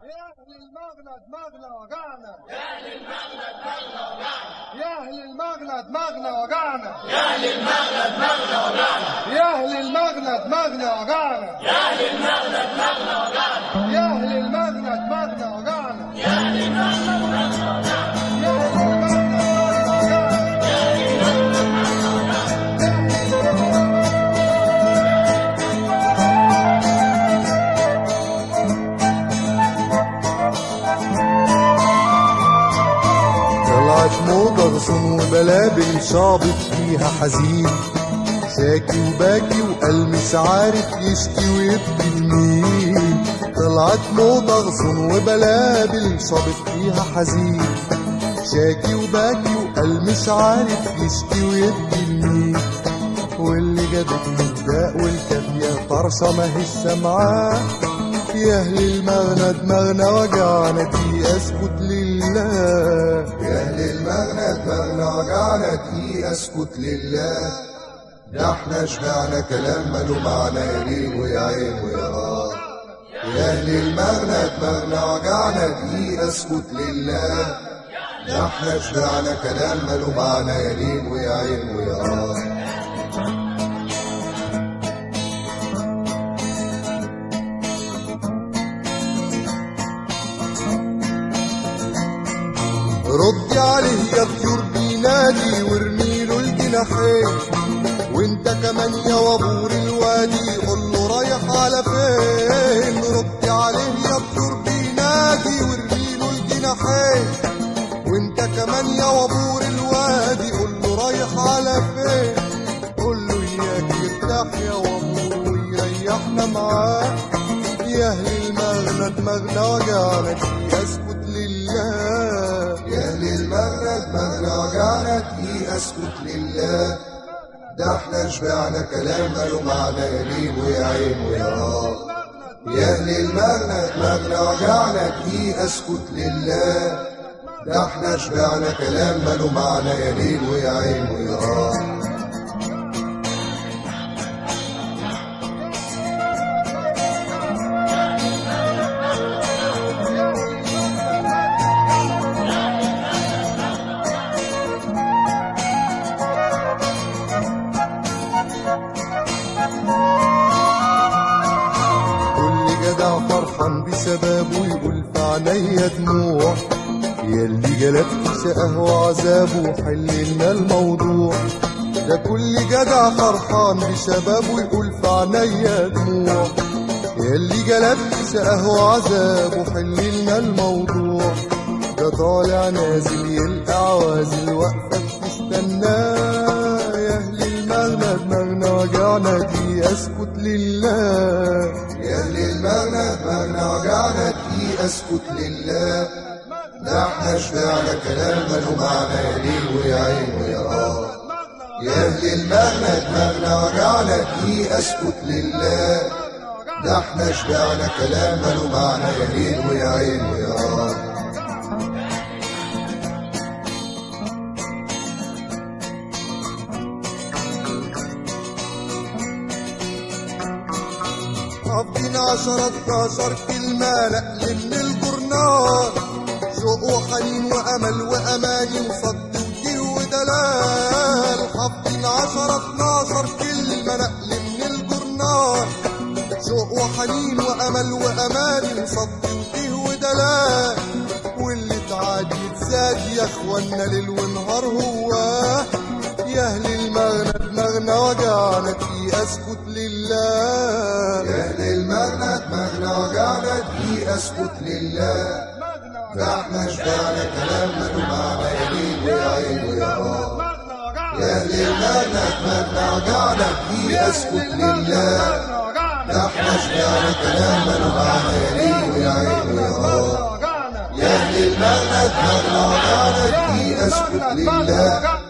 أهل المغنى دماغنا وجعنا يا أهل المغنى دماغنا وجعنا يا أهل المغنى دماغنا وجعنا يا أهل المغنى دماغنا وجعنا يا أهل المغنى دماغنا وجعنا يا أهل المغنى دماغنا وجعنا يا أهل المغنى دماغنا وجعنا يا أهل المغنى دماغنا وجعنا طلعت موضة غصن وبلابل شابط فيها حزين شاكي وباكي وقال مش عارف يشكي ويبكي لمين طلعت موضة غصن وبلابل شابط فيها حزين شاكي وباكي وقال مش عارف يشكي ويبكي لمين واللي جابت الداء والكافية طرشة ماهيش سامعاه يا أهل المغنى دماغنا وجعنا دي أسكت لله يا أهل المغنى دماغنا وجعنا دي أسكت لله ده احنا شبعنا كلام ماله معنى يا ليل ويا عين ويا راه يا أهل المغنى دماغنا وجعنا دي أسكت لله ده احنا شبعنا كلام ماله معنى يا ليل ويا عين ويا راه ردي عليه يا طيور بينادي وارمي له الجناحين وانت كمان يا وابور الوادي قول له رايح على فين ردي عليه يا طيور بينادي وارمي له الجناحين وانت كمان يا وابور الوادي قول له رايح على فين قول له اياك يرتاح يا وابور ويريحنا معاه يا اهل المغنى دماغنا وجعنا دي اسكت لله يا أهل المغنى دماغنا وجعنا دي أسكت لله ده احنا شبعنا كلام ماله معنى يا ليل ويا عين ويا راه يا أهل المغنى دماغنا وجعنا دي أسكت لله ده احنا شبعنا كلام ماله معنى يا ليل ويا عين ويا راه كل جدع فرحان بشبابه يقول في عينيا دموع ياللي جلبت شقه وعذابه حل لنا الموضوع ده كل جدع فرحان بشبابه يقول في عينيا دموع ياللي جلبت شقه وعذابه حل لنا الموضوع ده طالع نازل يلقى عوازل واقفة بتستناه يا أهل المغنى دماغنا وجعنا دي أسكت لله يا أهل المغنى دماغنا وجعنا دي أسكت لله ده احنا شبعنا كلام ماله معنى يا ليل ويا عين ويا راه يا أهل المغنى دماغنا وجعنا دي أسكت لله ده احنا شبعنا كلام ماله معنى يا ليل ويا عين ويا راه حافظين عشرة اتناشر كلمة نقل من الجرنال شوق وحنين وأمل وأماني وصد وجيه ودلال حافظين عشرة اتناشر كلمة نقل من الجرنال شوق وحنين وأمل وأماني وصد وجيه ودلال واللي تعادي يتزاد يا اخوانا ليل ونهار هواه يا اهل المغنى دماغنا وجعنا في اسكت لله يا أهل المغنى دماغنا وجعنا دي أسكت لله ده احنا شبعنا كلام ماله معنى يا ليل ويا عين ويا راه يا أهل المغنى دماغنا وجعنا دي أسكت لله ده احنا شبعنا كلام ماله معنى يا ليل ويا عين ويا راه يا أهل المغنى دماغنا وجعنا دي أسكت لله